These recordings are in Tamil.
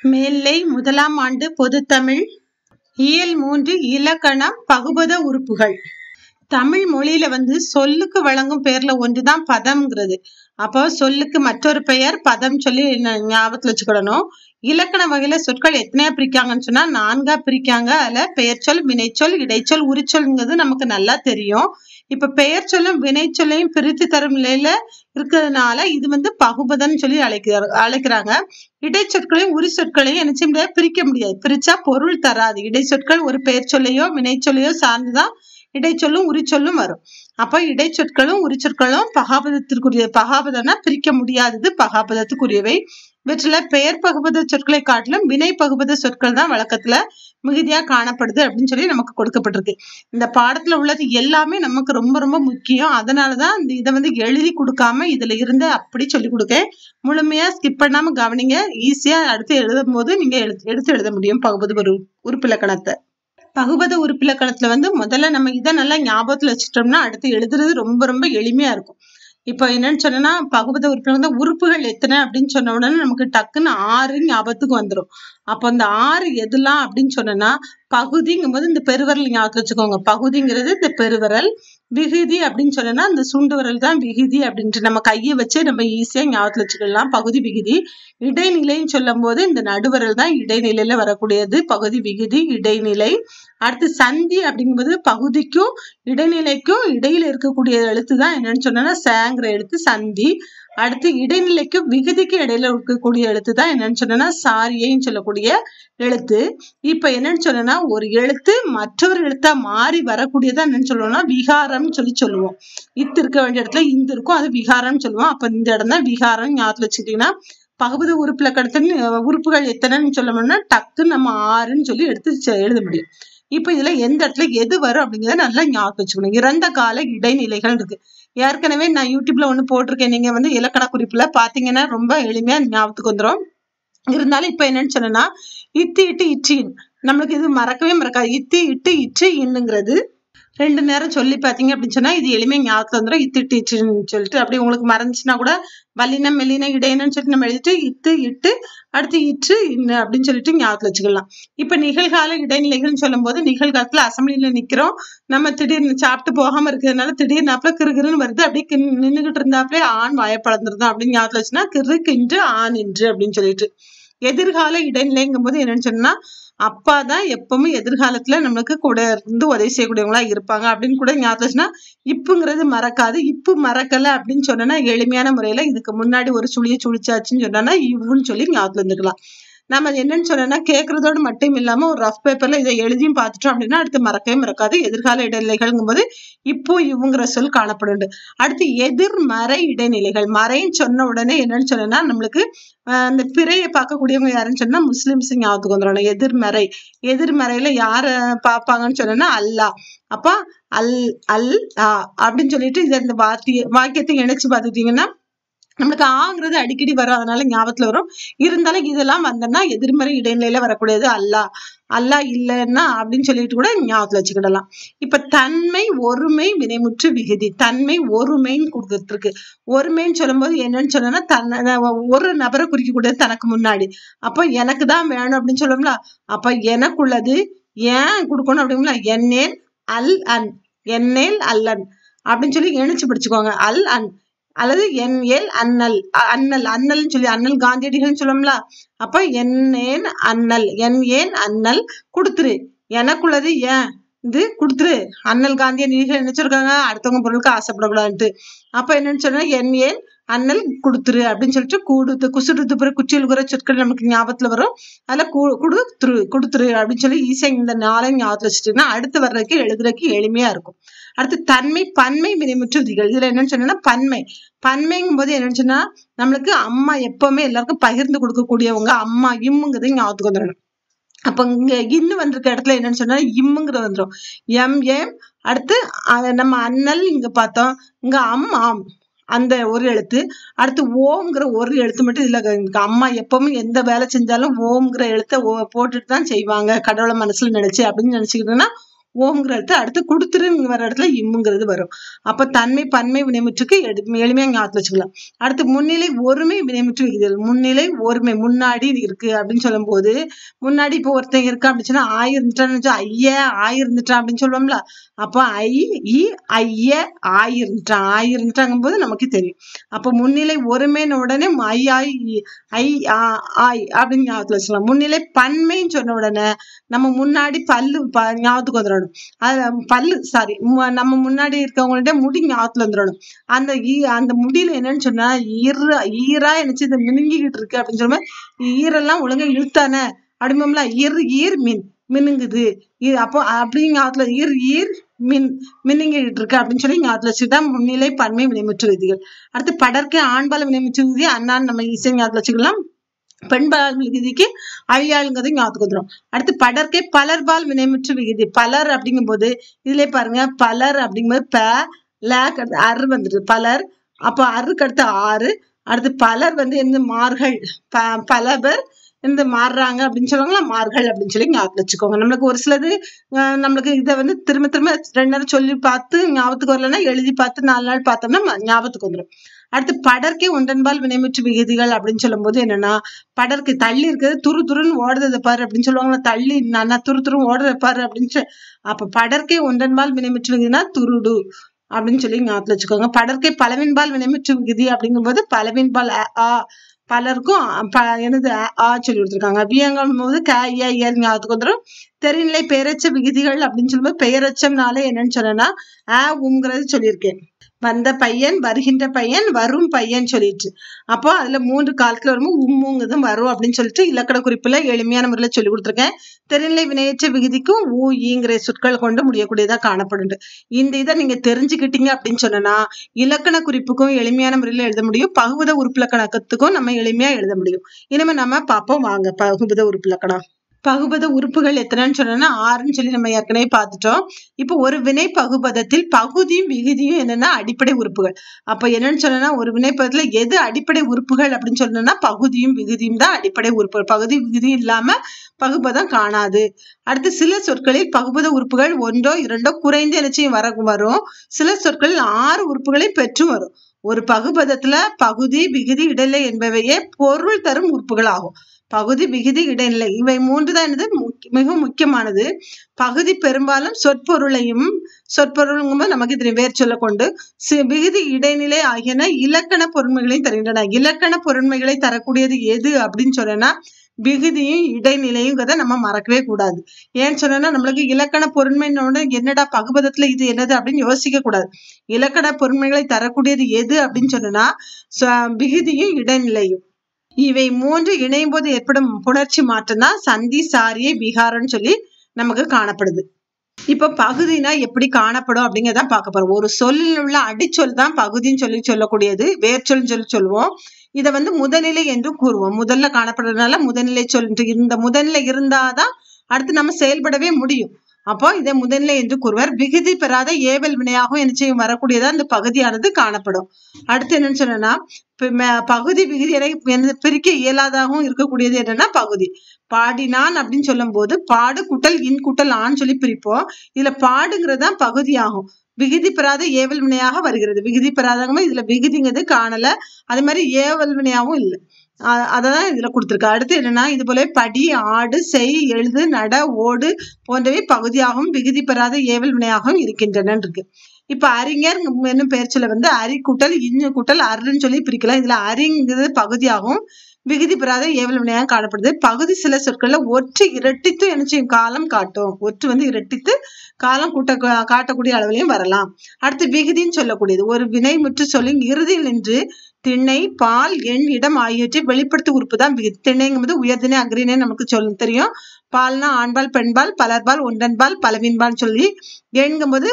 மேல்லை முதலாம் ஆண்டு பொதுத்தமிழ் இயல் மூன்று இலக்கணம் பகுபத உறுப்புகள் தமிழ் மொழியில வந்து சொல்லுக்கு வழங்கும் பெயர்ல ஒன்றுதான் பதம்ங்கிறது அப்போ சொல்லுக்கு மற்றொரு பெயர் பதம் சொல்லி ந- ஞாபகத்துல வச்சுக்கிடணும் இலக்கண வகையில சொற்கள் எத்தனையா பிரிக்காங்கன்னு சொன்னா நான்கா பிரிக்காங்க அதுல பெயர்ச்சொல் வினைச்சொல் இடைச்சொல் உரிச்சொல்ங்கிறது நமக்கு நல்லா தெரியும் இப்ப பெயர் சொல்லும் வினைச்சொல்லையும் பிரித்து தரும் நிலையில இருக்கிறதுனால இது வந்து பகுபதம் சொல்லி அழைக்கிறார் அழைக்கிறாங்க இடைச்சொற்களையும் உரி சொற்களையும் என்ன செய்ய முடியாது பிரிக்க முடியாது பிரிச்சா பொருள் தராது இடைச்சொற்கள் ஒரு பெயர் சொல்லையோ வினைச்சொல்லையோ சார்ந்துதான் இடைச்சொல்லும் உரிச்சொல்லும் வரும் அப்ப இடைச்சொற்களும் உரிச்சொற்களும் பகாபதத்திற்குரிய பகாபதம்னா பிரிக்க முடியாதது பகாபதத்துக்குரியவை இவற்றில பெயர் பகுபத சொற்களை காட்டிலும் வினை பகுபத சொற்கள் தான் வழக்கத்துல மிகுதியா காணப்படுது அப்படின்னு சொல்லி நமக்கு கொடுக்கப்பட்டிருக்கு இந்த பாடத்துல உள்ளது எல்லாமே நமக்கு ரொம்ப ரொம்ப முக்கியம் அதனாலதான் இந்த இதை வந்து எழுதி கொடுக்காம இதுல இருந்து அப்படி சொல்லி கொடுக்க முழுமையா ஸ்கிப் பண்ணாம கவனிங்க ஈஸியா அடுத்து எழுதும் போது நீங்க எழுத்து எடுத்து எழுத முடியும் பகுபது ஒரு உறுப்பிலக்கணத்தை பகுபத உறுப்பிலக்கணத்துல வந்து முதல்ல நம்ம இதை நல்லா ஞாபகத்துல வச்சுட்டோம்னா அடுத்து எழுதுறது ரொம்ப ரொம்ப எளிமையா இருக்கும் இப்போ என்னன்னு சொன்னா பகுபத உறுப்பினர் உறுப்புகள் எத்தனை அப்படின்னு சொன்ன உடனே நமக்கு டக்குன்னு ஆறு ஞாபகத்துக்கு வந்துடும் அப்போ அந்த ஆறு எதுலாம் அப்படின்னு சொன்னோன்னா பகுதிங்கும் போது இந்த பெருவிரல் ஞாபகத்துல வச்சுக்கோங்க பகுதிங்கிறது இந்த பெருவிரல் விகுதி அப்படின்னு சொன்னோன்னா இந்த சுண்டு விரல் தான் விகுதி அப்படின்ட்டு நம்ம கையை வச்சு நம்ம ஈஸியா ஞாபகத்துல வச்சுக்கலாம் பகுதி விகுதி இடைநிலைன்னு சொல்லும் போது இந்த நடுவிரல் தான் இடைநிலையில வரக்கூடியது பகுதி விகுதி இடைநிலை அடுத்து சந்தி அப்படிங்கும்போது பகுதிக்கும் இடைநிலைக்கும் இடையில இருக்கக்கூடிய எழுத்து தான் என்னன்னு சொன்னா சேங்கிற எழுத்து சந்தி அடுத்து இடைநிலைக்கும் விகுதிக்கும் இடையில இருக்கக்கூடிய எழுத்து தான் என்னன்னு சொன்னா சாரியைன்னு சொல்லக்கூடிய எழுத்து இப்ப என்னன்னு சொன்னா ஒரு எழுத்து மற்றொரு எழுத்தா மாறி வரக்கூடியதா என்னன்னு சொல்லுவோம்னா விகாரம்னு சொல்லி சொல்லுவோம் இத்து இருக்க வேண்டிய இடத்துல இந்த இருக்கும் அது விகாரம்னு சொல்லுவோம் அப்ப இந்த இடம் தான் விகாரம் ஞாபகத்துல வச்சுக்கிட்டீங்கன்னா பகுதி உறுப்புல கடத்தல் உறுப்புகள் எத்தனைன்னு சொல்லணும்னா டக்குன்னு நம்ம ஆறுன்னு சொல்லி எடுத்து செ- எழுத முடியும் இப்ப இதுல எந்த இடத்துல எது வரும் அப்படிங்கறத நல்லா ஞாபகம் வச்சுக்கணும் இறந்த கால இடைநிலைகள் இருக்கு ஏற்கனவே நான் யூடியூப்ல ஒண்ணு போட்டிருக்கேன் நீங்க வந்து இலக்கண குறிப்புல பாத்தீங்கன்னா ரொம்ப எளிமையா ஞாபகத்துக்கு வந்துரும் இருந்தாலும் இப்ப என்னன்னு சொன்னா இட்டு இட்டு இற்றின் நம்மளுக்கு இது மறக்கவே மறக்காது இத்து இட்டு இற்று இன்னுங்கிறது ரெண்டு நேரம் சொல்லி பாத்தீங்க அப்படின்னு சொன்னா இது எளிமையா ஞாபகத்துல வந்துடும் இத்து இட்டு இற்றுன்னு சொல்லிட்டு அப்படி உங்களுக்கு மறந்துச்சுன்னா கூட வல்லினம் மெல்லினம் இடையினன்னு சொல்லிட்டு நம்ம எழுதிட்டு இத்து இட்டு அடுத்து இற்று இன்னு அப்படின்னு சொல்லிட்டு ஞாபகத்துல வச்சுக்கலாம் இப்ப நிகழ்கால இடைநிலைகள்னு சொல்லும் போது நிகழ்காலத்துல அசம்பிளில நிக்கிறோம் நம்ம திடீர்னு சாப்பிட்டு போகாம இருக்கிறதுனால திடீர்னு கிறுகிறுன்னு வருது அப்படியே கின்- நின்னுகிட்டு இருந்தாப்லே ஆண் வாயப்பழந்துருந்தோம் அப்படின்னு ஞாபகத்துல வச்சுன்னா கிறு கின்று ஆண் இன்று அப்படின்னு சொல்லிட்டு எதிர்கால இடைநிலைங்கும் போது என்னன்னு சொன்னா அப்பா தான் எப்பவுமே எதிர்காலத்துல நம்மளுக்கு கூட இருந்து உதவி செய்யக்கூடியவங்களா இருப்பாங்க அப்படின்னு கூட ஞாபகம் வச்சுன்னா இப்புங்கிறது மறக்காது இப்பு மறக்கல அப்படின்னு சொன்னா எளிமையான முறையில இதுக்கு முன்னாடி ஒரு சுழிய சுழிச்சாச்சுன்னு சொன்னா இவ்வுன்னு சொல்லி ஞாபகத்துல இருந்துக்கலாம் நம்ம என்னன்னு சொன்னா கேட்கறதோடு மட்டும் இல்லாம ஒரு ரஃப் பேப்பர்ல இதை எழுதியும் பார்த்துட்டோம் அப்படின்னா அடுத்து மறக்கவே மறக்காது எதிர்கால இடைநிலைகள்ங்கும் போது இப்போ இவங்கிற சொல் காணப்படுண்டு அடுத்து எதிர்மறை இடைநிலைகள் மறைன்னு சொன்ன உடனே என்னன்னு சொன்னா நம்மளுக்கு ஆஹ் அந்த பிறையை பார்க்கக்கூடியவங்க யாருன்னு சொன்னா முஸ்லிம்ஸ் ஞாபகத்துக்கு வந்துடணும் எதிர்மறை எதிர்மறையில யார பார்ப்பாங்கன்னு சொன்னா அல்லாஹ் அப்ப அல் அல் ஆ அப்படின்னு சொல்லிட்டு இதை இந்த வாக்கிய வாக்கியத்தை இணைச்சு பார்த்துட்டீங்கன்னா நம்மளுக்கு ஆங்கிறது அடிக்கடி வரும் அதனால ஞாபகத்துல வரும் இருந்தாலும் இதெல்லாம் வந்தோம்னா எதிர்மறை இடைநிலையில வரக்கூடியது அல்லாஹ் அல்லாஹ் இல்லைன்னா அப்படின்னு சொல்லிட்டு கூட ஞாபகத்துல வச்சுக்கிடலாம் இப்ப தன்மை ஒருமை வினைமுற்று விகுதி தன்மை ஒருமைன்னு கொடுத்துருக்கு ஒருமைன்னு சொல்லும்போது என்னன்னு சொன்னா தன்னை ஒரு நபரை குறிக்கக்கூடியது தனக்கு முன்னாடி அப்போ எனக்கு தான் வேணும் அப்படின்னு சொல்லுவோம்ல அப்ப எனக்குள்ளது ஏன் கொடுக்கணும் அப்படிங்களா என்னேன் அல் அன் என்னேல் அல்லன் அப்படின்னு சொல்லி இணைச்சு பிடிச்சுக்கோங்க அல் அன் அல்லது என் ஏல் அண்ணல் அ- அண்ணல் அண்ணல்னு சொல்லி அண்ணல் காந்தியடிகள்னு சொல்லுவோம்ல அப்ப என் ஏன் அண்ணல் என் ஏன் அண்ணல் கொடுத்துரு எனக்குள்ளது ஏன் இது கொடுத்துரு அண்ணல் காந்தியடிகள் நினைச்சிருக்காங்க அடுத்தவங்க பொருளுக்கு ஆசைப்படக்கூடாதுன்ட்டு அப்ப என்னன்னு சொன்னா என் ஏன் அண்ணல் கொடுத்துரு அப்படின்னு சொல்லிட்டு கூடுத்து குசுடுத்து பிறகு குச்சியில் குற சொற்கள் நமக்கு ஞாபகத்துல வரும் அதுல கு- கொடுத்துரு கொடுத்துரு அப்படின்னு சொல்லி ஈஸியா இந்த நாளையும் ஞாபகத்துல வச்சுட்டீங்கன்னா அடுத்து வர்றதுக்கு எழுதுறதுக்கு எளிமையா இருக்கும் அடுத்து தன்மை பன்மை வினைமுற்று விதிகள் இதுல என்னன்னு சொன்னா பன்மை பன்மைங்கும் போது என்னன்னு சொன்னா நம்மளுக்கு அம்மா எப்பவுமே எல்லாருக்கும் பகிர்ந்து கொடுக்கக்கூடியவங்க அம்மா இம்முங்கிறது ஞாபகத்துக்கு வந்துடணும் அப்ப இங்க இன்னு வந்திருக்க இடத்துல என்னன்னு சொன்னா இம்முங்கிறது வந்துடும் எம் எம் அடுத்து அஹ் நம்ம அண்ணல் இங்க பார்த்தோம் இங்க அம் ஆம் அந்த ஒரு எழுத்து அடுத்து ஓம்ங்கிற ஒரு எழுத்து மட்டும் இதுல இருக்கு. அம்மா எப்பவுமே எந்த வேலை செஞ்சாலும் ஓம்ங்கிற எழுத்தை ஓ- போட்டுட்டு தான் செய்வாங்க கடவுளை மனசுல நினைச்சு அப்படின்னு நினைச்சுக்கிட்டோம்னா ஓம்ங்கிற இடத்துல அடுத்து கொடுத்துருங்க வர இடத்துல இம்முங்கிறது வரும் அப்ப தன்மை பன்மை வினைமுற்றுக்கு எடு- எளிமையா ஞாபகத்துல வச்சுக்கலாம் அடுத்து முன்னிலை ஒருமை வினைமுற்று விகுதிகள் முன்னிலை ஒருமை முன்னாடி இருக்கு அப்படின்னு சொல்லும் போது முன்னாடி இப்போ ஒருத்தன் இருக்கா அப்படின்னு சொன்னா ஆய் இருந்துட்டான்னு வச்சா ஐய ஆய் இருந்துட்டான் அப்படின்னு சொல்லுவோம்ல அப்போ ஐ இ ஐய ஆய் இருந்துட்டான் ஆய் இருந்துட்டாங்கும் போது நமக்கு தெரியும் அப்போ முன்னிலை ஒருமைன்னு உடனே ஐ ஆய் இ- ஐ ஆ, ஆய் அப்படின்னு ஞாபகத்துல வச்சுக்கலாம் முன்னிலை பன்மைன்னு சொன்ன உடனே நம்ம முன்னாடி பல்லு ப- ஞாபகத்துக்கு வந்துடணும் அது பல்லு சாரி நம்ம முன்னாடி இருக்கவங்கள்ட்ட முடி ஞாபகத்துல வந்துடணும் அந்த ஈ- அந்த முடியில என்னன்னு சொன்னா ஈர ஈரா என்னச்சு இது மினுங்கிக்கிட்டு இருக்கு அப்படின்னு சொல்லும்போது ஈரெல்லாம் ஒழுங்கா இழுத்தானே அப்படிம்போம்ல ஈர் ஈர் மின் மினுங்குது இது அப்போ அப்படிங்க ஞாபகத்துல ஈர் ஈர் மின் மின்னிங்கிட்டு இருக்கு அப்படின்னு சொல்லி ஞாபகத்துல வச்சுதான் முன்னிலை பன்மை வினைமுற்று விதிகள் அடுத்து படர்க்கை ஆண்பால் வினைமுற்று விதி அண்ணான் நம்ம ஈஸியா ஞாபகத்துல வச்சுக்கலாம் பெண்பால் விகுதிக்கு அழியாளுங்கிறது ஞாபகத்துக்கு வந்துடும் அடுத்து படர்க்கை பலர்பால் வினைமுற்று விகுதி பலர் அப்படிங்கும்போது இதுலயே பாருங்க பலர் அப்படிங்கும்போது ப ல அடுத்து அரு வந்துடுது பலர் அப்போ அருக்கு அடுத்து ஆறு அடுத்து பலர் வந்து எந்த மார்கள் ப பல பேர் இந்த மாறுறாங்க அப்படின்னு சொல்லுவாங்களா மார்கள் அப்படின்னு சொல்லி ஞாபகத்துல வச்சுக்கோங்க நம்மளுக்கு ஒரு சிலது அஹ், நம்மளுக்கு இதை வந்து திரும்ப திரும்ப ரெண்டு நேரம் சொல்லி பார்த்து ஞாபகத்துக்கு வரலன்னா எழுதி பார்த்து நாலு நாள் பார்த்தோம்னா ம- ஞாபகத்துக்கு வந்துடும் அடுத்து படர்க்கை ஒன்றன்பால் வினைமுற்று விகுதிகள் அப்படின்னு சொல்லும்போது என்னன்னா படர்க்கு தள்ளி இருக்கிறது துரு துருன்னு ஓடுறத பாரு அப்படின்னு சொல்லுவாங்களா தள்ளி நான் துரு துரு ஓடுறத பாரு அப்படின்னு சொல்லி அப்ப படர்க்கை ஒன்றன்பால் வினைமுற்று விகுதினா துருடு அப்படின்னு சொல்லி ஞாபகத்துல வச்சுக்கோங்க படர்க்கை பலவின்பால் வினைமுற்று விகுதி அப்படிங்கும்போது பலவின்பால் அ, ஆ பலருக்கும் அ, ப, என்னது அ, ஆ சொல்லி கொடுத்துருக்காங்க வியங்கும் போது க இய இயர் ஞாபகத்துக்கு வந்துடும் தெரிநிலை பெயரச்ச விகுதிகள் அப்படின்னு சொல்லும்போது பெயரச்சம்னால என்னன்னு சொன்னேன்னா ஆ உங்கிறது சொல்லியிருக்கேன் வந்த பையன் வருகின்ற பையன் வரும் பையன் சொல்லிட்டு அப்போ அதுல மூன்று காலத்துல வரும்போது உம்முங்கதும் வரும் அப்படின்னு சொல்லிட்டு இலக்கண குறிப்புல எளிமையான முறையில சொல்லி கொடுத்துருக்கேன் தெரிநிலை வினையற்ற விகுதிக்கும் ஊ ஈங்கிற சொற்கள் கொண்டு முடியக்கூடியதா காணப்படுது இந்த இதை நீங்க தெரிஞ்சுக்கிட்டீங்க அப்படின்னு சொன்னா இலக்கண குறிப்புக்கும் எளிமையான முறையில எழுத முடியும் பகுபத உறுப்பிலக்கணத்துக்கும் நம்ம எளிமையா எழுத முடியும் இனிமே நம்ம பார்ப்போம் வாங்க பகுபத உறுப்பிலக்கணம் பகுபத உறுப்புகள் எத்தனைன்னு சொன்னோம்னா ஆறுன்னு சொல்லி நம்ம ஏற்கனவே பார்த்துட்டோம் இப்போ ஒரு வினை பகுபதத்தில் பகுதியும் விகுதியும் என்னன்னா அடிப்படை உறுப்புகள் அப்ப என்னன்னு சொன்னா ஒரு வினைப்பதத்துல எது அடிப்படை உறுப்புகள் அப்படின்னு சொன்னோம்னா பகுதியும் விகுதியும் தான் அடிப்படை உறுப்புகள் பகுதி விகுதியும் இல்லாம பகுபதம் காணாது அடுத்து சில சொற்களில் பகுபத உறுப்புகள் ஒன்றோ இரண்டோ குறைந்த நிச்சயம் வர வரும் சில சொற்களில் ஆறு உறுப்புகளை பெற்றும் வரும் ஒரு பகுபதத்துல பகுதி விகுதி இடைநிலை என்பவையே பொருள் தரும் உறுப்புகள் ஆகும் பகுதி விகுதி இடைநிலை இவை மூன்று தான் என்னது முக்கிய- மிகவும் முக்கியமானது பகுதி பெரும்பாலும் சொற்பொருளையும் சொற்பொருளுங்கும்போது நமக்கு தெரியும் வேர் சொல்ல கொண்டு சி- விகுதி இடைநிலை ஆகியன இலக்கண பொருண்மைகளையும் தருகின்றன இலக்கண பொருண்மைகளை தரக்கூடியது எது அப்படின்னு சொன்னா விகுதியும் இடைநிலையுங்கிறத நம்ம மறக்கவே கூடாது ஏன்னு சொன்னா நம்மளுக்கு இலக்கண பொருண்மைனோட என்னடா பகுபதத்துல இது என்னது அப்படின்னு யோசிக்க கூடாது இலக்கண பொருண்மைகளை தரக்கூடியது எது அப்படின்னு சொன்னா ச- விகுதியும் இடைநிலையும் இவை மூன்று இணையும் போது ஏற்படும் புணர்ச்சி மாற்றம் தான் சந்தி சாரிய விகாரம்னு சொல்லி நமக்கு காணப்படுது இப்ப பகுதினா எப்படி காணப்படும் அப்படிங்கறத பார்க்க போறோம் ஒரு சொல்லில் உள்ள அடிச்சொல் தான் பகுதின்னு சொல்லி சொல்லக்கூடியது வேர்ச்சொல்னு சொல்லி சொல்லுவோம் இதை வந்து முதநிலை என்று கூறுவோம் முதல்ல காணப்படுறதுனால முதநிலை சொல் இந்த முதநிலை இருந்தாதான் அடுத்து நம்ம செயல்படவே முடியும் அப்போ இதை முதநிலை என்று கூறுவர் விகுதி பெறாத ஏவல் வினையாகவும் என்ன செய்யும் வரக்கூடியதா இந்த பகுதியானது காணப்படும் அடுத்து என்னன்னு சொன்னா இப்ப ம- பகுதி விகுதி என என்ன பிரிக்க இயலாதாகவும் இருக்கக்கூடியது என்னன்னா பகுதி பாடினான் அப்படின்னு சொல்லும் போது பாடு குட்டல் இன் குட்டல் ஆண் சொல்லி பிரிப்போம் இதுல பாடுங்கிறது தான் பகுதியாகும் விகுதி பெறாத ஏவல் வினையாக வருகிறது விகுதி பெறாதவங்க இதுல விகுதிங்கிறது காணல அதே மாதிரி ஏவல் வினையாகவும் இல்லை அ- அததான் இதுல கொடுத்திருக்கு அடுத்து என்னன்னா இது போல படி ஆடு செய் எழுது நட ஓடு போன்றவை பகுதியாகவும் விகுதி பெறாத ஏவல் வினையாகவும் இருக்கின்றன இருக்கு இப்ப அறிஞர் என்னும் பெயர் சொல்ல வந்து அரி கூட்டல் இஞ்சு கூட்டல் அருன்னு சொல்லி பிரிக்கலாம் இதுல அரிங்கிறது பகுதியாகவும் விகுதி பெறாத ஏவல் வினையாக காணப்படுது பகுதி சில சொற்கள்ல ஒற்று இரட்டித்து என்ன செய்யும் காலம் காட்டும் ஒற்று வந்து இரட்டித்து காலம் கூட்ட காட்டக்கூடிய அளவிலையும் வரலாம் அடுத்து விகுதின்னு சொல்லக்கூடியது ஒரு வினை முற்று சொல்லின் இறுதியில் நின்று திணை பால் எண் இடம் ஆகியவற்றை வெளிப்படுத்தும் உறுப்பு தான் விகுதி திணைங்கும்போது உயர்திணை அக்ரிணை நமக்கு சொல்ல தெரியும் பால்னா ஆண்பால் பெண்பால் பலர்பால் ஒன்றன்பால் பலவின்பால் சொல்லி எண்கும்போது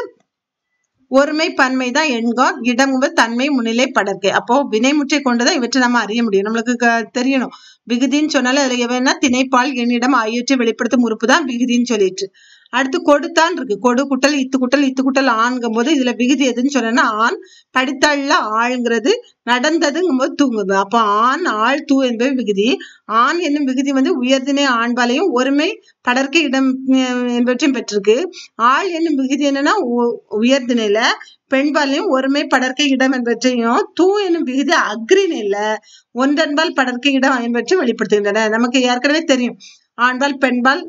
ஒருமை பன்மை தான் எண்கோ இடங்கும்போது தன்மை முன்னிலை படர்க்கை அப்போ வினைமுற்றை கொண்டுதான் இவற்றை நம்ம அறிய முடியும் நம்மளுக்கு க- தெரியணும் விகுதின்னு சொன்னாலே அதுல எவனா திணைப்பால் எண்ணிடம் ஆகியவற்றை வெளிப்படுத்தும் உறுப்பு தான் விகுதின்னு சொல்லிட்டு அடுத்து கொடுத்தான் இருக்கு கொடு குட்டல் இத்து குட்டல் இத்து குட்டல் ஆண்கும் போது இதுல விகுதி எதுன்னு சொன்னா ஆண் படித்தாள்ல ஆள்ங்கிறது நடந்ததுங்கும் போது தூங்குது அப்போ ஆண் ஆள் தூ என்பது விகுதி ஆண் என்னும் விகுதி வந்து உயர்திணை ஆண்பாலையும் ஒருமை படர்க்க இடம் அஹ், என்பவற்றையும் பெற்றிருக்கு ஆள் என்னும் விகுதி என்னன்னா உ- உயர்திணையில பெண்பாலையும் ஒருமை படர்க்க இடம் என்பவற்றையும் தூ என்னும் விகுதி அக்ரிணையில ஒன்றன்பால் படர்க்க இடம் என்பவற்றை வெளிப்படுத்துகின்றன நமக்கு ஏற்கனவே தெரியும் ஆண்பால் பெண்பால்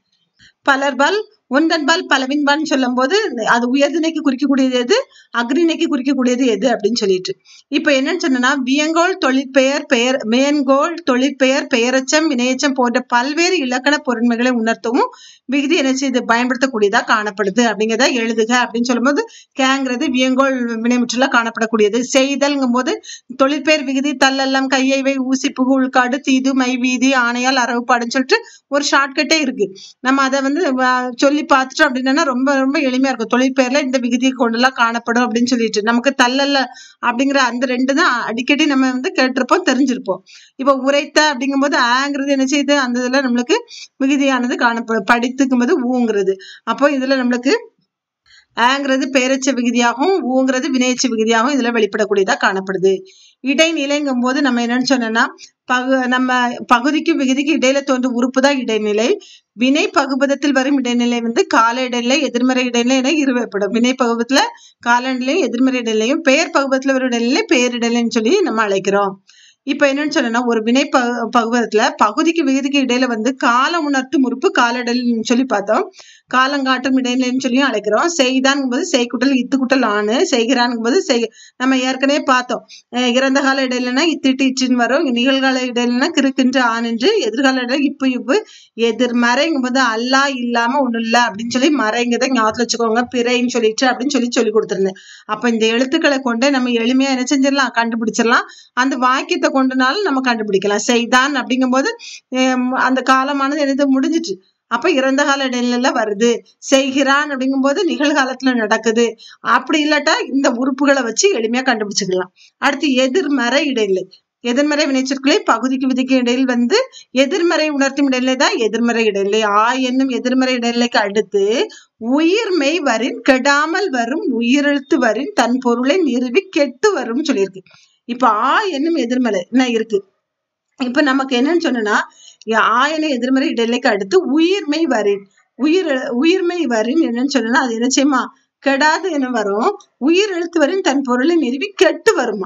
பலர்பால் ஒன்றன்பால் பலவின்பால்னு சொல்லும் போது அது உயர்திணைக்கு குறிக்கக்கூடியது எது அக்ரிணைக்கு குறிக்கக்கூடியது எது அப்படின்னு சொல்லிட்டு இப்ப என்னன்னு சொன்னா வியங்கோள் தொழிற்பெயர் பெயர் மேன்கோள் தொழிற்பெயர் பெயரச்சம் வினையச்சம் போன்ற பல்வேறு இலக்கண பொருண்மைகளை உணர்த்தவும் விகுதி என்ன செய்து பயன்படுத்தக்கூடியதா காணப்படுது அப்படிங்கிறத எழுதுக அப்படின்னு சொல்லும்போது கேங்கிறது வியங்கோள் வினைமுற்றுல காணப்படக்கூடியது செய்தல்ங்கும் போது தொழிற்பெயர் விகுதி தள்ளெல்லாம் கையைவை ஊசி புகு உள்காடு தீது மை வீதி ஆணையால் அரவுப்பாடுன்னு சொல்லிட்டு ஒரு ஷார்ட்கட்டே இருக்கு நம்ம அதை வந்து வ- சொல்லி பார்த்துட்டோம் அப்படின்னா ரொம்ப ரொம்ப எளிமையா இருக்கும் தொழிற்பெயர்ல இந்த விகுதியை கொண்டுலாம் காணப்படும் அப்படின்னு சொல்லிட்டு நமக்கு தள்ளல்ல அப்படிங்கிற அந்த ரெண்டு தான் அடிக்கடி நம்ம வந்து கேட்டிருப்போம் தெரிஞ்சிருப்போம் இப்போ உரைத்த அப்படிங்கும்போது ஆங்கிறது என்ன செய்யுது அந்த இதுல நம்மளுக்கு விகுதியானது காணப்படும் படித்துக்கும் போது ஊங்கிறது அப்போ இதுல நம்மளுக்கு ஆங்கிறது பேரச்ச விகுதியாகவும் ஊங்கிறது வினையச்ச விகுதியாகவும் இதுல வெளிப்படக்கூடியதா காணப்படுது இடைநிலைங்கும் போது நம்ம என்னன்னு சொன்னோம்னா பகு நம்ம பகுதிக்கும் விகுதிக்கும் இடையில தோன்றும் உறுப்பு தான் இடைநிலை வினை பகுபதத்தில் வரும் இடைநிலை வந்து கால இடைநிலை எதிர்மறை இடைநிலை என இருவேற்படும் வினை பகுபத்துல கால இடைநிலையும் எதிர்மறை இடைநிலையும் பெயர் பகுபத்துல வரும் இடைநிலை பெயர் இடைநிலைன்னு சொல்லி நம்ம அழைக்கிறோம் இப்ப என்னன்னு சொன்னா ஒரு வினை ப பகுபதத்துல பகுதிக்கு விகுதிக்கு இடையில வந்து கால உணர்த்தும் உறுப்பு கால இடைநிலைன்னு சொல்லி பார்த்தோம் காலங்காட்டும் இடைநிலைன்னு சொல்லியும் அழைக்கிறோம் செய்தான்ங்கும் போது செய்குட்டல் இத்துக்குட்டல் ஆணு செய்கிறான்ங்கும் போது செய் நம்ம ஏற்கனவே பார்த்தோம் அஹ் இறந்த கால இடையிலனா இத்திட்டு இச்சின்னு வரும் நிகழ்கால இடையிலனா கிறுக்கின்று ஆண் என்று எதிர்கால இடையில இப்பு இப்பு எதிர்மறைங்கும் போது அல்லா இல்லாம ஒண்ணும் இல்ல அப்படின்னு சொல்லி மறைங்கிறத ஞாபகத்துல வச்சுக்கோங்க பிறைன்னு சொல்லிட்டு அப்படின்னு சொல்லி சொல்லி கொடுத்துருந்தேன் அப்ப இந்த எழுத்துக்களை கொண்டு நம்ம எளிமையா என்ன செஞ்சிடலாம் கண்டுபிடிச்சிடலாம் அந்த வாக்கியத்தை கொண்டுனாலும் நம்ம கண்டுபிடிக்கலாம் செய்தான் அப்படிங்கும்போது ஹம், அந்த காலமானது என்னது முடிஞ்சிட்டு அப்ப இறந்த கால இடைநிலையில வருது செய்கிறான் அப்படிங்கும்போது நிகழ்காலத்துல நடக்குது அப்படி இல்லாட்டா இந்த உறுப்புகளை வச்சு எளிமையா கண்டுபிடிச்சுக்கலாம் அடுத்து எதிர்மறை இடைநிலை எதிர்மறை வினைச்சொற்களை பகுதிக்கு விதிக்கு இடையில் வந்து எதிர்மறை உணர்த்தும் இடைநிலை தான் எதிர்மறை இடைநிலை ஆ என்னும் எதிர்மறை இடைநிலைக்கு அடுத்து உயிர்மெய் வரின் கெடாமல் வரும் உயிரெழுத்து வரின் தன் பொருளை நிறுவி கெட்டு வரும் சொல்லியிருக்கு இப்ப ஆ என்னும் எதிர்மறை என்ன இருக்கு இப்ப நமக்கு என்னன்னு சொன்னா ஆயன எதிர்மறை இடைநிலைக்கு அடுத்து உயிர்மெய் வரின் உயிர் உயிர்மெய் வரின் என்னன்னு சொன்னா அது என்ன செய்யுமா கெடாது என்ன வரும் உயிர் எழுத்து வரின் தன் பொருளை நிறுவி கெட்டு வருமா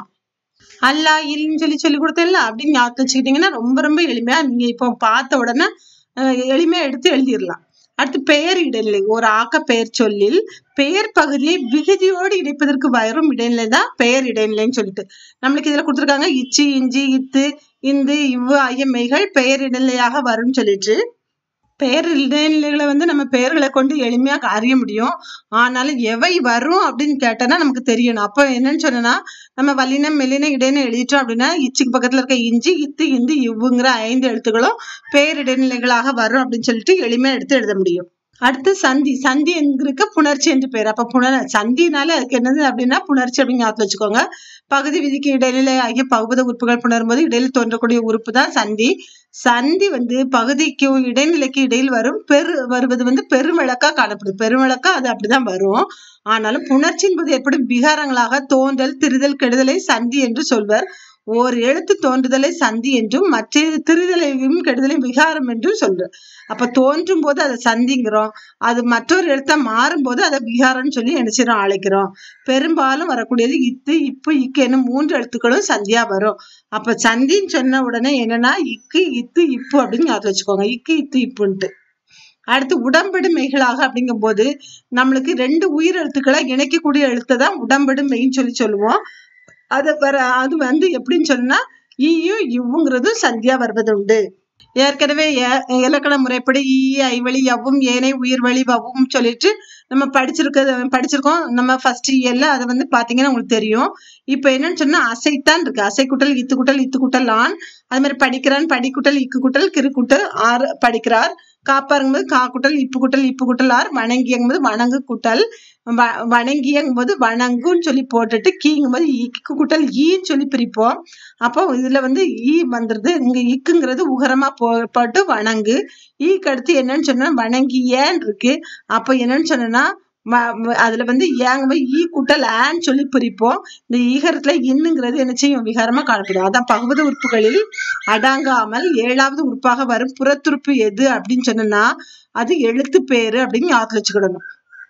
அல்லா இல்லைன்னு சொல்லி சொல்லி கொடுத்தேன்ல அப்படின்னு ஞாபகம் வச்சுக்கிட்டீங்கன்னா ரொம்ப ரொம்ப எளிமையா நீங்க இப்போ பார்த்த உடனே அஹ், எளிமையா எடுத்து எழுதிடலாம் அடுத்து பெயர் இடைநிலை ஒரு ஆக்க பெயர் சொல்லில் பெயர் பகுதியை விகுதியோடு இணைப்பதற்கு வரும் இடைநிலை தான் பெயர் இடைநிலைன்னு சொல்லிட்டு நம்மளுக்கு இதுல கொடுத்துருக்காங்க இச்சி இஞ்சி இத்து இந்து இவ்வு ஐயமைகள் பெயர் இடைநிலையாக வரும்னு சொல்லிட்டு பெயர் இடைநிலைகளை வந்து நம்ம பெயர்களை கொண்டு எளிமையா அறிய முடியும் ஆனாலும் எவை வரும் அப்படின்னு கேட்டோன்னா நமக்கு தெரியணும் அப்போ என்னன்னு சொன்னா நம்ம வல்லினம் மெல்லினம் இடையினம் எழுதிட்டோம் அப்படின்னா இச்சுக்கு பக்கத்துல இருக்க இஞ்சி இத்து இந்து இவ்வுங்கிற ஐந்து எழுத்துக்களும் பெயர் இடைநிலைகளாக வரும் அப்படின்னு சொல்லிட்டு எளிமையா எடுத்து எழுத முடியும் அடுத்து சந்தி சந்தி என்கிறதுக்கு புணர்ச்சி என்று பேர் அப்ப புணர் சந்தினால அதுக்கு என்னது அப்படின்னா புணர்ச்சி அப்படின்னு ஞாபகத்துல வச்சுக்கோங்க பகுதி விதிக்கு இடைநிலை ஆகிய பகுபத உறுப்புகள் புணரும்போது இடையில் தோன்றக்கூடிய உறுப்பு தான் சந்தி சந்தி வந்து பகுதிக்கு இடைநிலைக்கு இடையில் வரும் பெரு வருவது வந்து பெருமிழக்கா காணப்படுது பெருமிழக்கா அது அப்படிதான் வரும் ஆனாலும் புணர்ச்சி என்பது ஏற்படும் விகாரங்களாக தோன்றல் திரிதல் கெடுதலை சந்தி என்று சொல்வர் ஓர் எழுத்து தோன்றுதலை சந்தி என்றும் மற்ற திரிதலையும் கெடுதலையும் விகாரம் என்றும் சொல்வர் அப்ப தோன்றும் போது அதை சந்திங்கிறோம் அது மற்றொரு எழுத்தா மாறும் போது அதை விகாரம்னு சொல்லி என்ன செய்றோம் அழைக்கிறோம் பெரும்பாலும் வரக்கூடியது இத்து இப்பு இக்கு என்னும் மூன்று எழுத்துக்களும் சந்தியா வரும் அப்ப சந்தின்னு சொன்ன உடனே என்னன்னா இக்கு இத்து இப்பு அப்படின்னு ஞாபகம் வச்சுக்கோங்க இக்கு இத்து இப்புன்ட்டு அடுத்து உடம்பெடு மெய்களாக அப்படிங்கும்போது நம்மளுக்கு ரெண்டு உயிர் எழுத்துக்களை இணைக்கக்கூடிய எழுத்தை தான் உடம்பெடு மெய்ன்னு சொல்லி சொல்லுவோம் அது வர அது வந்து எப்படின்னு சொன்னா ஈயும் இவ்வுங்கிறதும் சந்தியா வருவது உண்டு ஏற்கனவே ஏ- இலக்கண முறைப்படி ஈ ஐவழி யவ்வும் ஏனை உயிர் வழி வவ்வும் சொல்லிட்டு நம்ம படிச்சிருக்க படிச்சிருக்கோம் நம்ம ஃபர்ஸ்ட் இயர்ல அதை வந்து பாத்தீங்கன்னா உங்களுக்கு தெரியும் இப்போ என்னன்னு சொன்னா அசைத்தான் இருக்கு அசைக்குட்டல் இத்துக்குட்டல் இத்துக்குட்டல் ஆண் அது மாதிரி படிக்கிறான் படிக்குட்டல் இக்குக்குட்டல் கிறுக்குட்டல் ஆறு படிக்கிறார் காப்பாருங்கும்போது கா குட்டல் இப்பு குட்டல் இப்பு குட்டல் ஆர் வணங்கியங்கும்போது வணங்கு குட்டல் வ- வணங்கியங்கும்போது வணங்குன்னு சொல்லி போட்டுட்டு கீங்கும்போது இக்கு குட்டல் ஈன்னு சொல்லி பிரிப்போம் அப்போ இதுல வந்து ஈ வந்துருது இங்க இக்குங்கிறது உகரமா போ போட்டு வணங்கு ஈக்கு அடுத்து என்னன்னு சொன்னா வணங்கியன்னு இருக்கு அப்போ என்னன்னு சொன்னா அதுல வந்து ஏங்கும்போது ஈ கூட்டல் ஆன்னு சொல்லி பிரிப்போம் இந்த ஈகரத்துல இன்னுங்கிறது என்ன செய்யும் விகாரமா காணப்படும் அதான் பகுவத உறுப்புகளில் அடங்காமல் ஏழாவது உறுப்பாக வரும் புறத்துறுப்பு எது அப்படின்னு சொன்னா அது எழுத்து பேரு அப்படின்னு ஞாபகத்துல வச்சுக்கிடணும்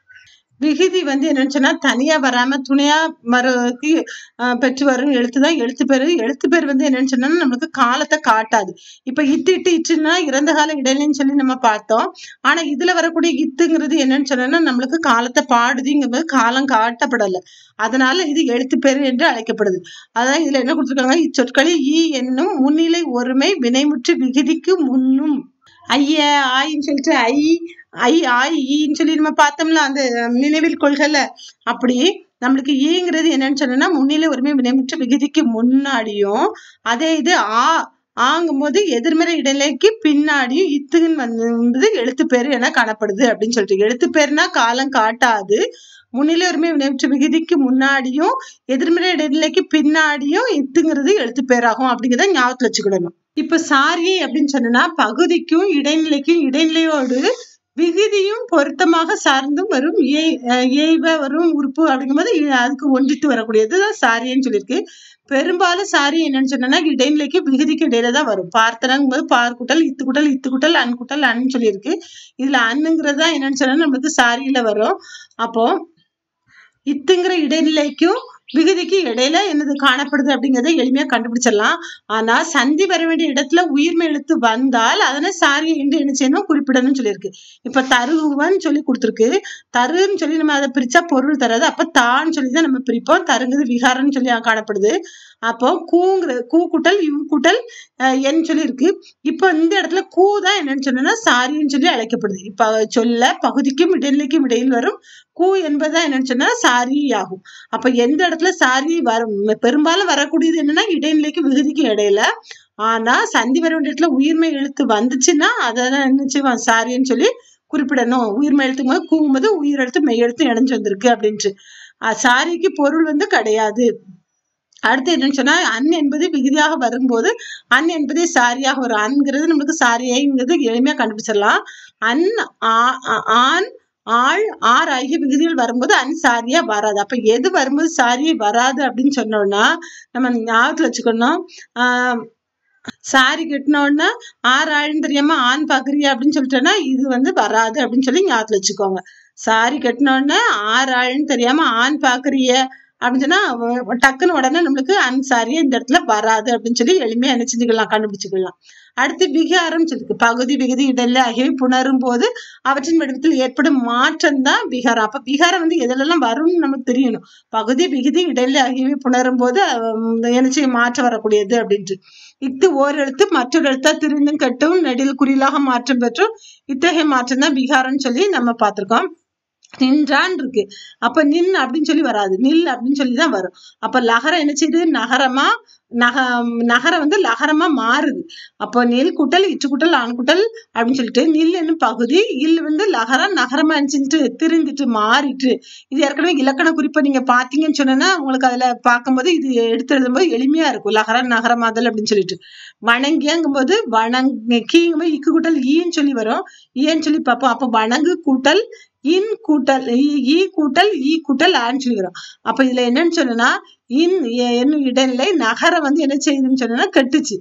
விகுதி வந்து என்னன்னு சொன்னா தனியா வராம துணையா வர்றதுக்கு ஆஹ் பெற்று வரும் எழுத்து தான் எழுத்து பேரு எழுத்து பேர் வந்து என்னன்னு சொன்னா நம்மளுக்கு காலத்தை காட்டாது இப்ப இத்து இட்டு இட்டுன்னா இறந்த கால இடையிலன்னு சொல்லி நம்ம பார்த்தோம் ஆனா இதுல வரக்கூடிய இத்துங்கிறது என்னன்னு சொன்னா நம்மளுக்கு காலத்தை பாடுதுங்கும்போது காலம் காட்டப்படல அதனால இது எழுத்து பேரு என்று அழைக்கப்படுது அதான் இதுல என்ன கொடுத்திருக்காங்க இச்சொற்களில் ஈ என்னும் முன்னிலை ஒருமை வினைமுற்று விகுதிக்கு முன்னும் ஐய ஆயின்னு சொல்லிட்டு ஐ ஐ ஆய் ஈன்னு சொல்லி நம்ம பார்த்தோம்ல அந்த நினைவில் கொள்கல அப்படி நம்மளுக்கு ஈங்கிறது என்னன்னு சொன்னா முன்னிலை ஒருமை வினைமுற்று விகுதிக்கு முன்னாடியும் அதே இது ஆ ஆங்கும்போது எதிர்மறை இடைநிலைக்கு பின்னாடியும் இத்துன்னு வந்து எழுத்து பேர் என காணப்படுது அப்படின்னு சொல்லிட்டு எழுத்து பேர்னா காலம் காட்டாது முன்னிலை உரிமை வினைமுற்று விகுதிக்கு முன்னாடியும் எதிர்மறை இடைநிலைக்கு பின்னாடியும் இத்துங்கிறது எழுத்து பேராகும் அப்படிங்கிறத ஞாபகத்துல வச்சுக்கிடணும் இப்ப சாரி அப்படின்னு சொன்னா பகுதிக்கும் இடைநிலைக்கும் இடைநிலையோடு விகுதியும் பொருத்தமாக சார்ந்தும் வரும் ஏய் அஹ் ஏய்வ வரும் உறுப்பு அப்படிங்கும்போது இ- அதுக்கு ஒன்றித்து வரக்கூடியது தான் சாரின்னு சொல்லியிருக்கு பெரும்பாலும் சாரி என்னன்னு சொன்னா இடைநிலைக்கு விகுதிக்கு இடையில தான் வரும் பார்த்தனங்கும் போது பார் குட்டல் இத்து குட்டல் இத்து குட்டல் அன் குட்டல் அன் சொல்லியிருக்கு இதுல அன்னுங்கிறது தான் என்னன்னு சொன்னா நம்மளுக்கு சாரியில வரும் அப்போ இத்துங்கிற இடைநிலைக்கும் விகுதிக்கு இடையில என்னது காணப்படுது அப்படிங்கறத எளிமையா கண்டுபிடிச்சிடலாம் ஆனா சந்தி வர வேண்டிய இடத்துல உயிர்மை எழுத்து வந்தால் அதனை சாரி என்று என்ன செய்யணும் குறிப்பிடணும்னு சொல்லியிருக்கு இப்ப தருவன்னு சொல்லி கொடுத்துருக்கு தருன்னு சொல்லி நம்ம அதை பிரிச்சா பொருள் தராது அப்ப தான்னு சொல்லி தான் நம்ம பிரிப்போம் தருங்கிறது விகாரம்னு சொல்லி காணப்படுது அப்போ கூங்கிற கூ கூட்டல் இவ் கூட்டல் அஹ், என் சொல்லி இருக்கு இப்போ இந்த இடத்துல கூ தான் என்னன்னு சொன்னா சாரின்னு சொல்லி அழைக்கப்படுது இப்ப சொல்ல பகுதிக்கும் இடைநிலைக்கும் இடையில் வரும் கூ என்பதுதான் என்னன்னு சொன்னா சாரி ஆகும் அப்ப எந்த இடத்துல சாரி வரும் பெரும்பாலும் வரக்கூடியது என்னன்னா இடைநிலைக்கு விகுதிக்கு இடையில ஆனா சந்தி வர வேண்டிய இடத்துல உயிர்மை எழுத்து வந்துச்சுன்னா அதெல்லாம் என்ன செய்வான் சாரின்னு சொல்லி குறிப்பிடணும் உயிர்மை எழுத்தும் போது கூங்கும்போது உயிர் எழுத்து மெய் எழுத்து இணைஞ்சு வந்திருக்கு அப்படின்ட்டு அஹ் சாரிக்கு பொருள் வந்து கிடையாது அடுத்து என்னன்னு சொன்னா அன் என்பது விகுதியாக வரும்போது அன் என்பதே சாரியாக வரும் அன்ங்கிறது நம்மளுக்கு சாரியாங்கிறது எளிமையா கண்டுபிடிச்சிடலாம் அன் ஆ- ஆ- ஆண் ஆள் ஆர் ஆகிய விகுதிகள் வரும்போது அன் சாரியா வராது அப்ப எது வரும்போது சாரி வராது அப்படின்னு சொன்னோம்னா நம்ம ஞாபகத்துல வச்சுக்கணும் ஆஹ் சாரி கட்டினோடனே ஆறு ஆள்னு தெரியாம ஆண் பாக்குறியா அப்படின்னு சொல்லிட்டோன்னா இது வந்து வராது அப்படின்னு சொல்லி ஞாபகத்துல வச்சுக்கோங்க சாரி கட்டினோடனே ஆறு ஆள்னு தெரியாம ஆண் பாக்குறிய அப்படின்னு சொன்னா அவ- டக்குன்னு உடனே நம்மளுக்கு அன் சாரியா இந்த இடத்துல வராது அப்படின்னு சொல்லி எளிமையா என்ன செஞ்சுக்கலாம் கண்டுபிடிச்சுக்கலாம் அடுத்து விகாரம் சொல்லிருக்கு பகுதி விகுதி இடையில ஆகியவை புணரும் போது அவற்றின் வடிவத்தில் ஏற்படும் மாற்றம் தான் விகாரம் அப்ப விகாரம் வந்து எதுலெல்லாம் வரும்னு நமக்கு தெரியணும் பகுதி விகுதி இடையில ஆகியவை புணரும் போது அஹ், என்ன செய்ய மாற்றம் வரக்கூடியது அப்படின்ட்டு இஃது ஓர் எழுத்து மற்றொரு எழுத்தா திரிந்தும் கட்டும் நெடில் குறிலாக மாற்றம் பெற்றும் இத்தகைய மாற்றம் தான் விகாரம்னு சொல்லி நம்ம பார்த்திருக்கோம் நின்றான் இருக்கு அப்ப நின் அப்படின்னு சொல்லி வராது நில் அப்படின்னு சொல்லி தான் வரும் அப்ப லகரம் என்ன செய்யுது நகரமா நக நகரம் வந்து லகரமா மாறுது அப்போ நெல் குட்டல் இட்டு குட்டல் ஆண் குட்டல் அப்படின்னு சொல்லிட்டு நில் என்னும் பகுதி இல் வந்து லகரம் நகரமா இருந்துச்சுட்டு திரிந்துட்டு மாறிட்டு இது ஏற்கனவே இலக்கண குறிப்பை நீங்க பாத்தீங்கன்னு சொன்னா உங்களுக்கு அதுல பார்க்கும்போது இது எடுத்து எழுதும்போது எளிமையா இருக்கும் லகரம் நகரமாதல் அப்படின்னு சொல்லிட்டு வணங்கியங்கும் போது வணங்க கீங்கும்போது இக்கு கூட்டல் ஈன்னு சொல்லி வரும் ஈன்னு சொல்லி பார்ப்போம் அப்போ வணங்கு கூட்டல் இன் கூட்டல் ஈ- ஈ கூட்டல் ஈ கூட்டல் ஆன்னு சொல்லி வரும் அப்ப இதுல என்னன்னு சொன்னா இன் எ- என்னும் இடைநிலை நகரம் வந்து என்ன செய்யுதுன்னு சொன்னா கட்டுச்சு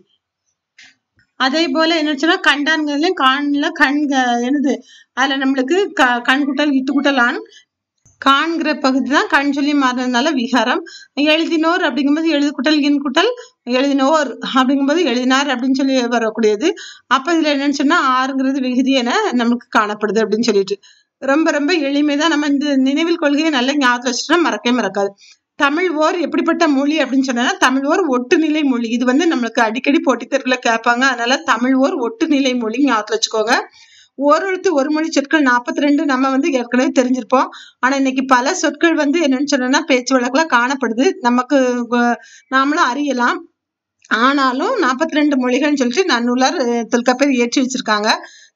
அதே போல என்ன சொன்னா கண்டான்கள்லயும் காண்ல கண் க- என்னது அதுல நம்மளுக்கு க கண் குட்டல் இட்டு குட்டல் ஆண் காண்கிற பகுதி தான் கண் சொல்லி மாறினதுனால விகாரம் எழுதினோர் அப்படிங்கும்போது எழுது குட்டல் இன் குட்டல் எழுதினோர் அப்படிங்கும்போது எழுதினார் அப்படின்னு சொல்லி வரக்கூடியது அப்ப இதுல என்னன்னு சொன்னா ஆறுங்கிறது விகுதி என நமக்கு காணப்படுது அப்படின்னு சொல்லிட்டு ரொம்ப ரொம்ப எளிமைதான் நம்ம இந்த நினைவில் கொள்கையை நல்ல ஞாபகம் வச்சுட்டா மறக்கவே மறக்காது தமிழ் ஓர் எப்படிப்பட்ட மொழி அப்படின்னு சொன்னா தமிழ் ஓர் ஒட்டுநிலை மொழி இது வந்து நம்மளுக்கு அடிக்கடி போட்டித் தேர்வுல கேட்பாங்க அதனால தமிழ் ஓர் ஒட்டுநிலை மொழி ஞாபகத்துல வச்சுக்கோங்க ஓரெழுத்து ஒரு மொழி சொற்கள் நாற்பத்தி ரெண்டு நம்ம வந்து ஏற்கனவே தெரிஞ்சிருப்போம் ஆனா இன்னைக்கு பல சொற்கள் வந்து என்னன்னு சொன்னா பேச்சு வழக்குல காணப்படுது நமக்கு அஹ், நாமளும் அறியலாம் ஆனாலும் நாற்பத்தி ரெண்டு மொழிகள்னு சொல்லிட்டு நன்னூலார் அஹ், தொல்காப்பியர் ஏற்றி வச்சிருக்காங்க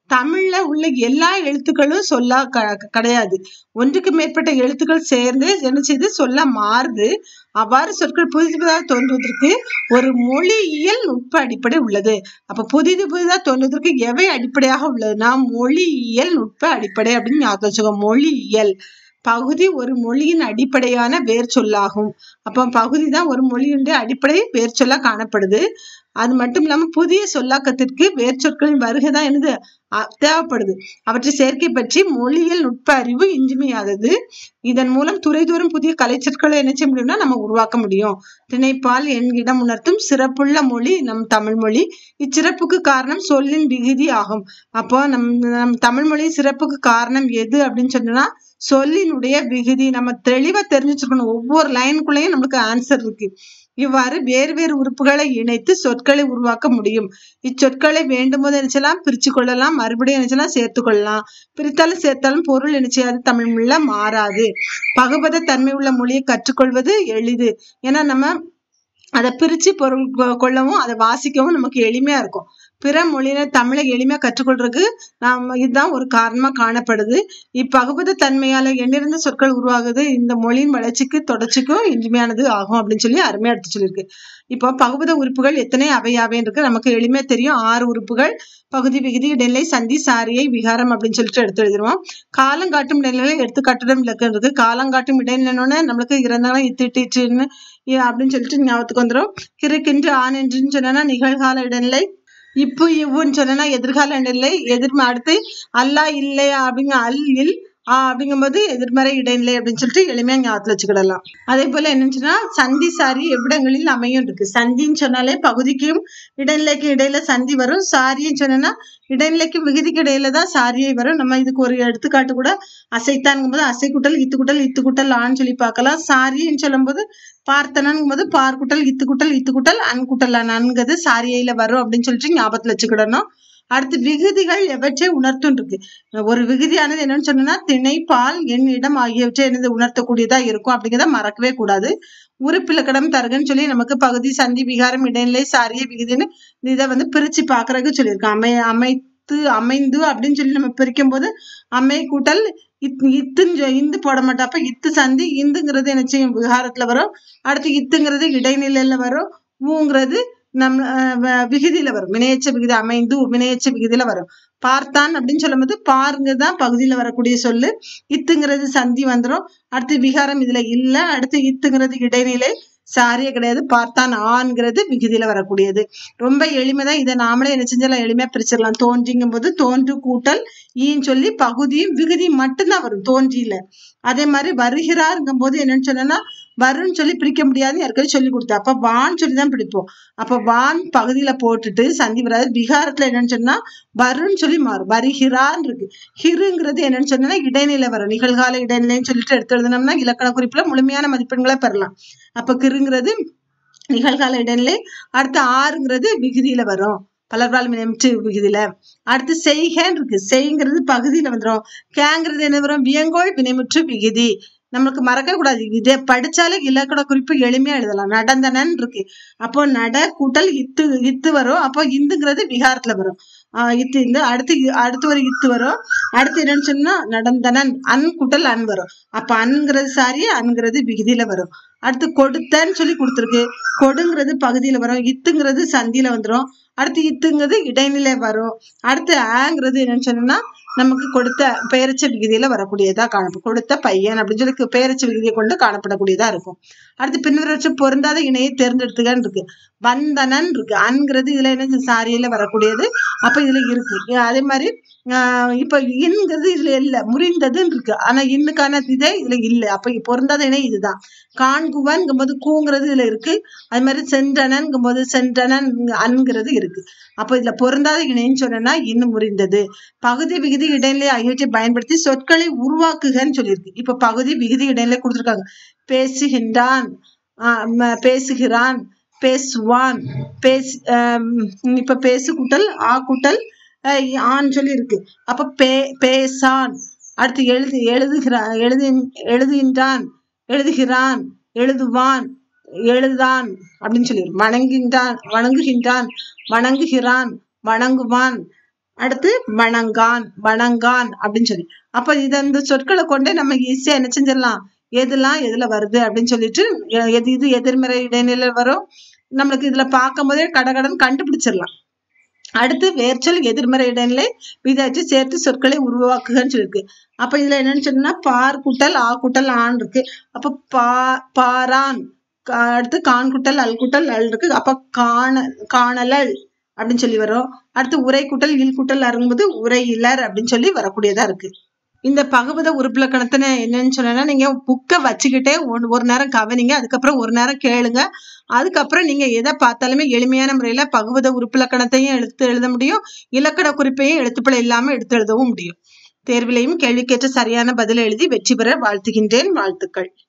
தமிழ்ல உள்ள எல்லா எழுத்துக்களும் சொல்லா க- கிடையாது ஒன்றுக்கு மேற்பட்ட எழுத்துக்கள் சேர்ந்து என்ன செய்து சொல்ல மாறுது அவ்வாறு சொற்கள் புதிது புதிதாக தோன்றுவதற்கு ஒரு மொழியியல் நுட்ப அடிப்படை உள்ளது அப்ப புதிது புதிதாக தோன்றுவதற்கு எவை அடிப்படையாக உள்ளதுன்னா மொழியியல் நுட்ப அடிப்படை அப்படின்னு ஞாபகம் வச்சுக்கோ மொழியியல் பகுதி ஒரு மொழியின் அடிப்படையான வேர் சொல்லாகும் அப்ப பகுதி தான் ஒரு மொழியினுடைய அடிப்படை வேர் சொல்லா காணப்படுது அது மட்டும் இல்லாம புதிய சொல்லாக்கத்திற்கு வேர் சொற்களின் வருகை தான் என்னது அ- தேவைப்படுது அவற்றை சேர்க்கை பற்றி மொழியியல் நுட்ப அறிவு இன்றியமையாதது இதன் மூலம் துறைதோறும் புதிய கலைச்சொற்களை என்ன செய்ய முடியும்னா நம்ம உருவாக்க முடியும் திணைப்பால் என்கிடம் உணர்த்தும் சிறப்புள்ள மொழி நம் தமிழ் மொழி இச்சிறப்புக்கு காரணம் சொல்லின் விகுதி ஆகும் அப்போ நம் நம் தமிழ் மொழி சிறப்புக்கு காரணம் எது அப்படின்னு சொன்னா சொல்லினுடைய விகுதி நம்ம தெளிவா தெரிஞ்சு வச்சிருக்கணும் ஒவ்வொரு லைனுக்குள்ளேயும் நம்மளுக்கு ஆன்சர் இருக்கு இவ்வாறு வேறு வேறு உறுப்புகளை இணைத்து சொற்களை உருவாக்க முடியும் இச்சொற்களை வேண்டும் போது நினைச்சலாம் பிரிச்சு கொள்ளலாம் மறுபடியும் நினைச்சலாம் சேர்த்து கொள்ளலாம் பிரித்தாலும் சேர்த்தாலும் பொருள் நினைச்சாது தமிழ் மொழியில மாறாது பகுபத தன்மை உள்ள மொழியை கற்றுக்கொள்வது எளிது ஏன்னா நம்ம அதை பிரிச்சு பொருள் கொ- கொள்ளவும் அதை வாசிக்கவும் நமக்கு எளிமையா இருக்கும் பிற மொழியில தமிழை எளிமையா கற்றுக்கொள்றதுக்கு நாம இதுதான் ஒரு காரணமா காணப்படுது இப்பகுபத தன்மையால எண்ணிறந்த சொற்கள் உருவாகுது இந்த மொழியின் வளர்ச்சிக்கு தொடர்ச்சிக்கும் இன்றியமையானது ஆகும் அப்படின்னு சொல்லி அருமையா எடுத்து சொல்லியிருக்கு இப்போ பகுபத உறுப்புகள் எத்தனை அவையாவே இருக்கு நமக்கு எளிமையா தெரியும் ஆறு உறுப்புகள் பகுதி விகுதி இடைநிலை சந்தி சாரியை விகாரம் அப்படின்னு சொல்லிட்டு எடுத்து எழுதிருவோம் காலம் காட்டும் இடைநிலை எடுத்துக்காட்டுடன் விளக்கம் இருக்கு காலம் காட்டும் இடைநிலைன்னு நம்மளுக்கு இறந்தாலும் இத்திட்டுன்னு அப்படின்னு சொல்லிட்டு ஞாபகத்துக்கு வந்துரும் கிறுக்கின்று ஆண் என்றுன்னு சொன்னா நிகழ்கால இடைநிலை இப்போ இவ்வுன்னு சொன்னா எதிர்கால இடைநிலை எதிர்ம அடுத்து அல்லா இல்லையா அப்படிங்க அல் இல் ஆ அப்படிங்கும்போது எதிர்மறை இடைநிலை அப்படின்னு சொல்லிட்டு எளிமையா ஞாபகத்துல வச்சுக்கிடலாம் அதே போல என்னன்னு சொன்னா சந்தி சாரி எவ்விடங்களில் அமையும் இருக்கு சந்தின்னு சொன்னாலே பகுதிக்கும் இடைநிலைக்கும் இடையில சந்தி வரும் சாரின்னு சொன்னா இடைநிலைக்கும் விகுதிக்கு இடையில தான் சாரியை வரும் நம்ம இதுக்கு ஒரு எடுத்துக்காட்டு கூட அசைத்தான்ங்கும் போது அசை குட்டல் இத்து குட்டல் இத்து குட்டல் ஆன்னு சொல்லி பார்க்கலாம் சாரின்னு சொல்லும்போது பார்த்தனங்கும் போது பார் குட்டல் இத்து குட்டல் இத்து குட்டல் அன் குட்டல் அன்ங்கிறது சாரியையில வரும் அப்படின்னு சொல்லிட்டு ஞாபகத்துல வச்சுக்கிடணும் அடுத்து விகுதிகள் எவற்றை உணர்த்தும் இருக்கு ஒரு விகுதியானது என்னன்னு சொன்னா திணை பால் எண் இடம் ஆகியவற்றை என்னது உணர்த்தக்கூடியதா இருக்கும் அப்படிங்கிறத மறக்கவே கூடாது உறுப்பிலக்கடம் தருகன்னு சொல்லி நமக்கு பகுதி சந்தி விகாரம் இடைநிலை சாரிய விகுதின்னு இதை வந்து பிரிச்சு பாக்குறதுக்கு சொல்லியிருக்கோம் அமை அமைத்து அமைந்து அப்படின்னு சொல்லி நம்ம பிரிக்கும் போது அமை கூட்டல் இத் இத்துன்னு சொ- இந்து போட மாட்டோம் அப்ப இத்து சந்தி இந்துங்கிறது என்ன செய்யும் விகாரத்துல வரும் அடுத்து இத்துங்கிறது இடைநிலையில வரும் ஊங்கிறது நம்ம அஹ், வ- விகுதியில வரும் வினையச்ச விகுதி அமைந்து வினையச்ச விகுதியில வரும் பார்த்தான் அப்படின்னு சொல்லும்போது பாருங்க தான் பகுதியில வரக்கூடிய சொல்லு இத்துங்கிறது சந்தி வந்துரும் அடுத்து விகாரம் இதுல இல்ல அடுத்து இத்துங்கிறது இடைநிலை சாரியே கிடையாது பார்த்தான் ஆண்கிறது விகுதியில வரக்கூடியது ரொம்ப எளிமைதான் இதை நாமளே என்ன செஞ்சிடலாம் எளிமையா பிரிச்சிடலாம் தோன்றிங்கும் போது தோன்று கூட்டல் ஈன்னு சொல்லி பகுதியும் விகுதியும் மட்டும்தான் வரும் தோன்றியில அதே மாதிரி வருகிறாருங்கும் போது என்னன்னு சொன்னா வருன்னு சொல்லி பிரிக்க முடியாதுன்னு யாருக்காவது சொல்லி கொடுத்தா அப்ப வான்னு சொல்லி தான் பிடிப்போம் அப்ப வான் பகுதியில போட்டுட்டு சந்தி வராது விகாரத்துல என்னன்னு சொன்னா வருன்னு சொல்லி மாறும் வருகிறான் இருக்கு ஹிருங்கிறது என்னன்னு சொன்னா இடைநிலை வரும் நிகழ்கால இடைநிலைன்னு சொல்லிட்டு எடுத்து எழுதினோம்னா இலக்கண குறிப்புல முழுமையான மதிப்பெண்களை பெறலாம் அப்ப கிருங்கிறது நிகழ்கால இடைநிலை அடுத்து ஆறுங்கிறது விகுதியில வரும் பலர்பால் வினைமுற்று விகுதியில அடுத்து செய்கன்னு இருக்கு செய்ங்கிறது பகுதியில வந்துரும் கேங்கிறது என்ன வரும் வியங்கோள் வினைமுற்று விகுதி நம்மளுக்கு மறக்க கூடாது இதை படிச்சாலே இலக்கண குறிப்பு எளிமையா எழுதலாம் நடந்தனன் இருக்கு அப்போ நட கூட்டல் இத்து இத்து வரும் அப்போ இந்துங்கிறது விகாரத்துல வரும் ஆஹ் இத்து இந்த அடுத்து இ- அடுத்து ஒரு இத்து வரும் அடுத்து என்னன்னு சொன்னா நடந்தனன் அன் கூட்டல் அன் வரும் அப்ப அன்ங்கிறது சாரி அன்ங்கிறது விகுதியில வரும் அடுத்து கொடுத்தன்னு சொல்லி கொடுத்துருக்கு கொடுங்கிறது பகுதியில வரும் இத்துங்கிறது சந்தியில வந்துரும் அடுத்து இத்துங்கிறது இடைநிலை வரும் அடுத்து ஆங்கிறது என்னன்னு சொன்னோம்னா நமக்கு கொடுத்த பெயரச்ச விகுதியில வரக்கூடியதா காணப்படும் கொடுத்த பையன் அப்படின்னு சொல்லி பெயரச்ச விகுதியை கொண்டு காணப்படக்கூடியதா இருக்கும் அடுத்து பின்வரற்ற பொருந்தாத இணையை தேர்ந்தெடுத்துக்கன்னு இருக்கு வந்தனன் இருக்கு அன்கிறது இதுல என்ன சாரியில வரக்கூடியது அப்ப இதுல இருக்கு ஏ, அதே மாதிரி ஆஹ் இப்ப இன்ங்கிறது இதுல இல்ல முறிந்ததுன்னு இருக்கு ஆனா இன்னுக்கான இதே இதுல இல்ல அப்ப பொருந்தாத இணை இதுதான் காண்குவன்ங்கும் போது கூங்கிறது இதுல இருக்கு அது மாதிரி சென்றனன்ங்கும் போது சென்றனன் அன்கிறது இருக்கு அப்ப இதுல பொருந்தாத இணைன்னு சொன்னா இன்னும் முறிந்தது பகுதி விகுதி இடைநிலை ஆகியவற்றை பயன்படுத்தி சொற்களை உருவாக்குகன்னு சொல்லியிருக்கு இப்ப பகுதி விகுதி இடைநிலை கொடுத்துருக்காங்க பேசுகின்றான் ஆஹ் ம- பேசுகிறான் பேசுவான் பேசு ஆம், இப்ப பேசு கூட்டல் ஆ கூட்டல் அஹ், ஆன்னு சொல்லி இருக்கு அப்ப பே பேசான் அடுத்து எழுது எழுதுகிறான் எழுது எழுதுகின்றான் எழுதுகிறான் எழுதுவான் எழுதான் அப்படின்னு சொல்லி வணங்குகின்றான் வணங்குகின்றான் வணங்குகிறான் வணங்குவான் அடுத்து வணங்கான் வணங்கான் அப்படின்னு சொல்லி அப்ப இது அந்த சொற்களை கொண்டே நம்ம ஈஸியா என்ன செஞ்சிடலாம் எதெல்லாம் எதுல வருது அப்படின்னு சொல்லிட்டு எ- எது இது எதிர்மறை இடைநிலை வரும் நம்மளுக்கு இதுல பார்க்கும் போதே கடகடன் கண்டுபிடிச்சிடலாம் அடுத்து வேர்ச்சொல் எதிர்மறை இடைநிலை விதாச்சு சேர்த்து சொற்களை உருவாக்குகன்னு சொல்லிருக்கு அப்ப இதுல என்னன்னு சொன்னா பார் கூட்டல் ஆ கூட்டல் ஆன் இருக்கு அப்ப பா பாரான் கா- அடுத்து கான் குட்டல் அல் குட்டல் அல் இருக்கு அப்ப காண காணலல் அப்படின்னு சொல்லி வரும் அடுத்து உரை கூட்டல் இல் கூட்டல் அருங்கும்போது உரை இலர் அப்படின்னு சொல்லி வரக்கூடியதா இருக்கு இந்த பகுபத உறுப்பிலக்கணத்தின என்னன்னு சொன்னா நீங்க புக்கை வச்சுக்கிட்டே ஒன்- ஒரு நேரம் கவனிங்க அதுக்கப்புறம் ஒரு நேரம் கேளுங்க அதுக்கப்புறம் நீங்க எதை பார்த்தாலுமே எளிமையான முறையில பகுபத உறுப்பிலக்கணத்தையும் எடுத்து எழுத முடியும் இலக்கண குறிப்பையும் எழுத்துப்பிழை இல்லாம எடுத்து எழுதவும் முடியும் தேர்விலையும் கேள்விக்கேற்ற சரியான பதில் எழுதி வெற்றி பெற வாழ்த்துகின்றேன் வாழ்த்துக்கள்